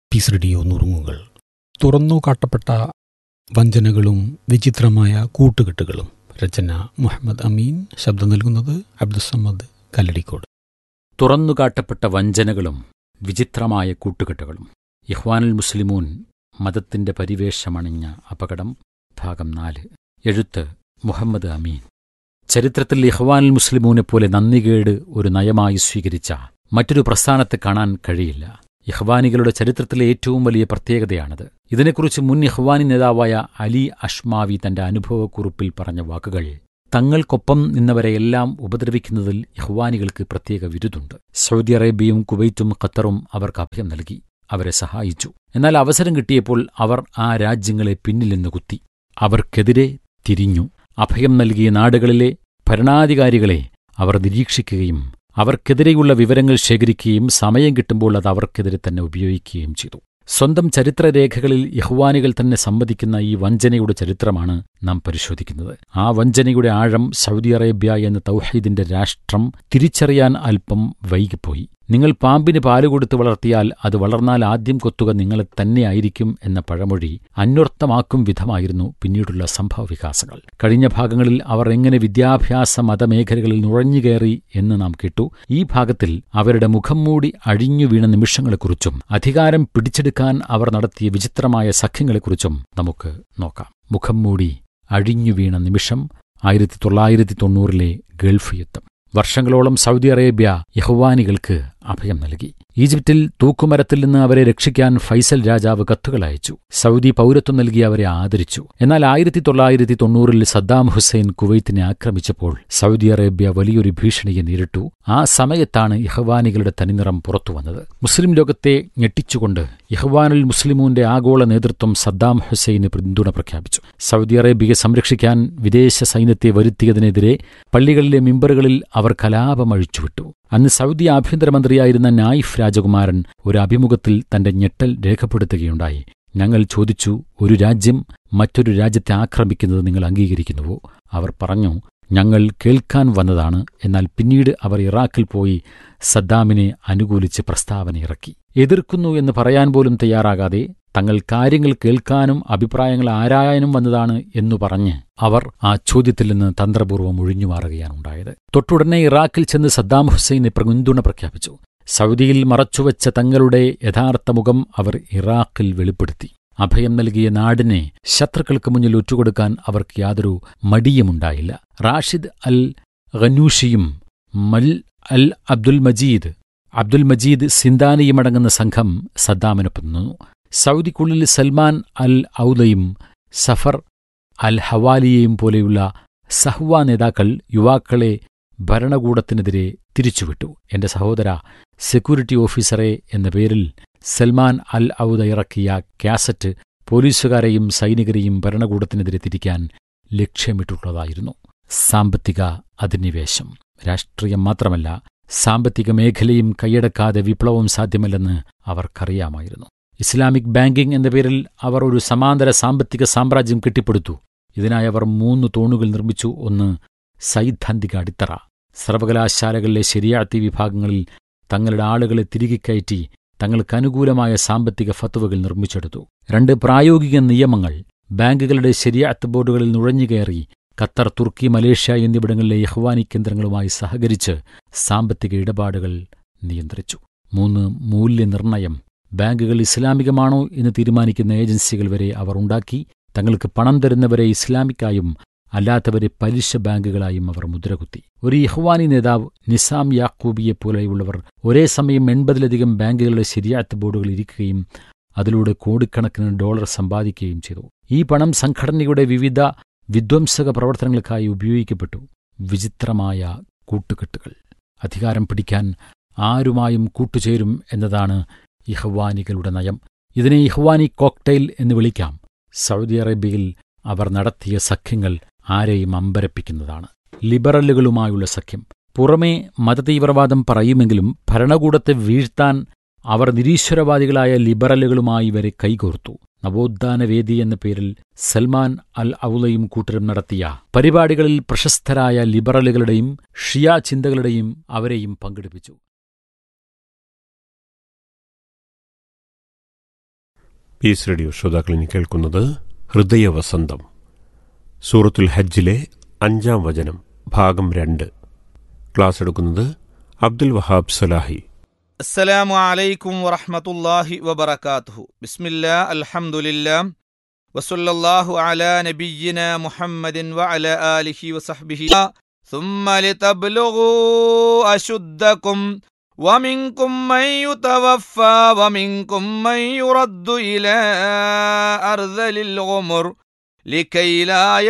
piece radio നുറുങ്ങുകൾ തുറന്നു കാട്ടപ്പെട്ട വഞ്ചനകളും വിചിത്രമായ കൂട്ടുകെട്ടുകളും രചന മുഹമ്മദ് അമീൻ ശബ്ദം നൽകുന്നത് അബ്ദുസമ്മദ് കല്ലടിക്കോട് തുറന്നുകാട്ടപ്പെട്ട വഞ്ചനകളും വിചിത്രമായ കൂട്ടുകെട്ടുകളും ഇഹ്വാനുൽ മുസ്ലിമൂൻ മതത്തിന്റെ പരിവേഷമണിഞ്ഞ അപകടം ഭാഗം നാല് എഴുത്ത് മുഹമ്മദ് അമീൻ ചരിത്രത്തിൽ ഇഹ്വാനുൽ മുസ്ലിമൂനെ പോലെ നന്ദികേട് ഒരു നയമായി സ്വീകരിച്ച മറ്റൊരു പ്രസ്ഥാനത്തെ കാണാൻ കഴിയില്ല ഇഹ്വാനികളുടെ ചരിത്രത്തിലെ ഏറ്റവും വലിയ പ്രത്യേകതയാണത് ഇതിനെക്കുറിച്ച് മുൻ ഇഹ്വാനി നേതാവായ അലി അഷ്മാവി തന്റെ അനുഭവക്കുറിപ്പിൽ പറഞ്ഞ വാക്കുകൾ തങ്ങൾക്കൊപ്പം നിന്നവരെയെല്ലാം ഉപദ്രവിക്കുന്നതിൽ ഇഹ്വാനികൾക്ക് പ്രത്യേക വിരുദുണ്ട് സൗദി അറേബ്യയും കുവൈറ്റും ഖത്തറും അവർക്ക് അഭയം നൽകി അവരെ സഹായിച്ചു എന്നാൽ അവസരം കിട്ടിയപ്പോൾ അവർ ആ രാജ്യങ്ങളെ പിന്നിൽ നിന്ന് കുത്തി അവർക്കെതിരെ തിരിഞ്ഞു അഭയം നൽകിയ നാടുകളിലെ ഭരണാധികാരികളെ അവർ നിരീക്ഷിക്കുകയും അവർക്കെതിരെയുള്ള വിവരങ്ങൾ ശേഖരിക്കുകയും സമയം കിട്ടുമ്പോൾ അത് അവർക്കെതിരെ തന്നെ ഉപയോഗിക്കുകയും ചെയ്തു സ്വന്തം ചരിത്രരേഖകളിൽ യഹ്വാനികൾ തന്നെ സമ്മതിക്കുന്ന ഈ വഞ്ചനയുടെ ചരിത്രമാണ് നാം പരിശോധിക്കുന്നത് ആ വഞ്ചനയുടെ ആഴം സൗദി അറേബ്യ എന്ന തൗഹീദിന്റെ രാഷ്ട്രം തിരിച്ചറിയാൻ അല്പം വൈകിപ്പോയി നിങ്ങൾ പാമ്പിന് പാല് കൊടുത്ത് വളർത്തിയാൽ അത് വളർന്നാൽ ആദ്യം കൊത്തുക നിങ്ങളെ തന്നെയായിരിക്കും എന്ന പഴമൊഴി അന്വർത്ഥമാക്കും വിധമായിരുന്നു പിന്നീടുള്ള സംഭവവികാസങ്ങൾ കഴിഞ്ഞ ഭാഗങ്ങളിൽ അവർ എങ്ങനെ വിദ്യാഭ്യാസ മതമേഖലകളിൽ നുഴഞ്ഞുകയറി എന്ന് നാം കേട്ടു ഈ ഭാഗത്തിൽ അവരുടെ മുഖം മൂടി അഴിഞ്ഞു വീണ നിമിഷങ്ങളെക്കുറിച്ചും അധികാരം പിടിച്ചെടുക്കാൻ അവർ നടത്തിയ വിചിത്രമായ സഖ്യങ്ങളെക്കുറിച്ചും നമുക്ക് നോക്കാം മുഖം മൂടി അഴിഞ്ഞു വീണ നിമിഷം ആയിരത്തി തൊള്ളായിരത്തി തൊണ്ണൂറിലെ ഗൾഫ് യുദ്ധം വർഷങ്ങളോളം സൗദി അറേബ്യ യഹ്വാനികൾക്ക് അഭയം നൽകി ഈജിപ്തിൽ തൂക്കുമരത്തിൽ നിന്ന് അവരെ രക്ഷിക്കാൻ ഫൈസൽ രാജാവ് കത്തുകൾ അയച്ചു സൗദി പൗരത്വം നൽകി അവരെ ആദരിച്ചു എന്നാൽ ആയിരത്തി തൊള്ളായിരത്തി തൊണ്ണൂറിൽ സദ്ദാം ഹുസൈൻ കുവൈത്തിനെ ആക്രമിച്ചപ്പോൾ സൗദി അറേബ്യ വലിയൊരു ഭീഷണിയെ നേരിട്ടു ആ സമയത്താണ് ഇഹ്വാനികളുടെ തനിനിറം പുറത്തുവന്നത് മുസ്ലിം ലോകത്തെ ഞെട്ടിച്ചുകൊണ്ട് ഇഹ്വാനുൽ മുസ്ലിമൂന്റെ ആഗോള നേതൃത്വം സദ്ദാം ഹുസൈന് പിന്തുണ പ്രഖ്യാപിച്ചു സൗദി അറേബ്യയെ സംരക്ഷിക്കാൻ വിദേശ സൈന്യത്തെ വരുത്തിയതിനെതിരെ പള്ളികളിലെ മിമ്പറുകളിൽ അവർ കലാപമഴിച്ചുവിട്ടു അന്ന് സൗദി ആഭ്യന്തരമന്ത്രിയായിരുന്ന നായിഫ് രാജകുമാരൻ ഒരു അഭിമുഖത്തിൽ തന്റെ ഞെട്ടൽ രേഖപ്പെടുത്തുകയുണ്ടായി ഞങ്ങൾ ചോദിച്ചു ഒരു രാജ്യം മറ്റൊരു രാജ്യത്തെ ആക്രമിക്കുന്നത് നിങ്ങൾ അംഗീകരിക്കുന്നുവോ അവർ പറഞ്ഞു ഞങ്ങൾ കേൾക്കാൻ വന്നതാണ് എന്നാൽ പിന്നീട് അവർ ഇറാഖിൽ പോയി സദ്ദാമിനെ അനുകൂലിച്ച് പ്രസ്താവന ഇറക്കി എതിർക്കുന്നു എന്ന് പറയാൻ പോലും തയ്യാറാകാതെ തങ്ങൾ കാര്യങ്ങൾ കേൾക്കാനും അഭിപ്രായങ്ങൾ ആരായാനും വന്നതാണ് എന്നു പറഞ്ഞ് അവർ ആ ചോദ്യത്തിൽ നിന്ന് തന്ത്രപൂർവ്വം ഒഴിഞ്ഞുമാറുകയാണുണ്ടായത് തൊട്ടുടനെ ഇറാഖിൽ ചെന്ന് സദ്ദാം ഹുസൈനെ പിന്തുണ പ്രഖ്യാപിച്ചു സൗദിയിൽ മറച്ചുവെച്ച തങ്ങളുടെ യഥാർത്ഥ മുഖം അവർ ഇറാഖിൽ വെളിപ്പെടുത്തി അഭയം നൽകിയ നാടിനെ ശത്രുക്കൾക്ക് മുന്നിൽ ഒറ്റുകൊടുക്കാൻ അവർക്ക് യാതൊരു മടിയുമുണ്ടായില്ല റാഷിദ് അൽ ഖനൂഷിയും മൽ അൽ അബ്ദുൽ മജീദ് അബ്ദുൽ മജീദ് സിന്ദാനിയുമടങ്ങുന്ന സംഘം സദ്ദാമിനൊപ്പം നിന്നു സൗദിക്കുള്ളിൽ സൽമാൻ അൽ ഔദയും സഫർ അൽ ഹവാലിയെയും പോലെയുള്ള സഹ്വ നേതാക്കൾ യുവാക്കളെ ഭരണകൂടത്തിനെതിരെ തിരിച്ചുവിട്ടു എന്റെ സഹോദര സെക്യൂരിറ്റി ഓഫീസറെ എന്ന പേരിൽ സൽമാൻ അൽ ഔദ ഇറക്കിയ കാസറ്റ് പോലീസുകാരെയും സൈനികരെയും ഭരണകൂടത്തിനെതിരെ തിരിക്കാൻ ലക്ഷ്യമിട്ടുള്ളതായിരുന്നു സാമ്പത്തിക അധിനിവേശം രാഷ്ട്രീയം മാത്രമല്ല സാമ്പത്തിക മേഖലയും കൈയടക്കാതെ വിപ്ലവം സാധ്യമല്ലെന്ന് അവർക്കറിയാമായിരുന്നു ഇസ്ലാമിക് ബാങ്കിംഗ് എന്ന പേരിൽ അവർ ഒരു സമാന്തര സാമ്പത്തിക സാമ്രാജ്യം കെട്ടിപ്പടുത്തു ഇതിനായി അവർ മൂന്ന് തൂണുകൾ നിർമ്മിച്ചു ഒന്ന് സൈദ്ധാന്തിക അടിത്തറ സർവകലാശാലകളിലെ ശരിയാത്തി വിഭാഗങ്ങളിൽ തങ്ങളുടെ ആളുകളെ തിരികെ കയറ്റി തങ്ങൾക്ക് അനുകൂലമായ സാമ്പത്തിക ഫത്തുവകൾ നിർമ്മിച്ചെടുത്തു രണ്ട് പ്രായോഗിക നിയമങ്ങൾ ബാങ്കുകളുടെ ശരിയാത്ത് ബോർഡുകളിൽ നുഴഞ്ഞുകയറി ഖത്തർ തുർക്കി മലേഷ്യ എന്നിവിടങ്ങളിലെ യഹ്വാനി കേന്ദ്രങ്ങളുമായി സഹകരിച്ച് സാമ്പത്തിക ഇടപാടുകൾ നിയന്ത്രിച്ചു മൂന്ന് മൂല്യനിർണയം ബാങ്കുകൾ ഇസ്ലാമികമാണോ എന്ന് തീരുമാനിക്കുന്ന ഏജൻസികൾ വരെ അവർ ഉണ്ടാക്കി തങ്ങൾക്ക് പണം തരുന്നവരെ ഇസ്ലാമിക്കായും അല്ലാത്തവരെ പലിശ ബാങ്കുകളായും അവർ മുദ്രകുത്തി ഒരു യഹ്വാനി നേതാവ് നിസാം യാക്കൂബിയെ പോലെയുള്ളവർ ഒരേ സമയം എൺപതിലധികം ബാങ്കുകളുടെ ശരിയാത്ത ബോർഡുകൾ ഇരിക്കുകയും അതിലൂടെ കോടിക്കണക്കിന് ഡോളർ സമ്പാദിക്കുകയും ചെയ്തു ഈ പണം സംഘടനയുടെ വിവിധ വിധ്വംസക പ്രവർത്തനങ്ങൾക്കായി ഉപയോഗിക്കപ്പെട്ടു വിചിത്രമായ കൂട്ടുകെട്ടുകൾ അധികാരം പിടിക്കാൻ ആരുമായും കൂട്ടുചേരും എന്നതാണ് ഇഹ്വാനികളുടെ നയം ഇതിനെ ഇഹ്വാനി കോക്ടെയിൽ എന്ന് വിളിക്കാം സൗദി അറേബ്യയിൽ അവർ നടത്തിയ സഖ്യങ്ങൾ ആരെയും അമ്പരപ്പിക്കുന്നതാണ് ലിബറലുകളുമായുള്ള സഖ്യം പുറമേ മതതീവ്രവാദം പറയുമെങ്കിലും ഭരണകൂടത്തെ വീഴ്ത്താൻ അവർ നിരീശ്വരവാദികളായ ലിബറലുകളുമായി വരെ കൈകോർത്തു നവോത്ഥാനവേദി എന്ന പേരിൽ സൽമാൻ അൽ ഔലയും കൂട്ടരും നടത്തിയ പരിപാടികളിൽ പ്രശസ്തരായ ലിബറലുകളുടെയും ഷിയ ചിന്തകളുടെയും അവരെയും പങ്കെടുപ്പിച്ചു പീസ് റേഡിയോ ശ്രോതാക്കളിനി കേൾക്കുന്നത് ഹൃദയവസന്തം സൂറത്തുൽ ഹജ്ജിലെ അഞ്ചാം വചനം ഭാഗം രണ്ട് ക്ലാസ് എടുക്കുന്നത് അബ്ദുൽ വഹാബ് സലാഹി السلام عليكم ورحمة الله وبركاته بسم الله الحمد لله وصلى الله على نبينا محمد وعلى آله وصحبه ثم لتبلغوا أشدكم ومنكم من يتوفى ومنكم من يرد إلى أرذل الغمر لكي لا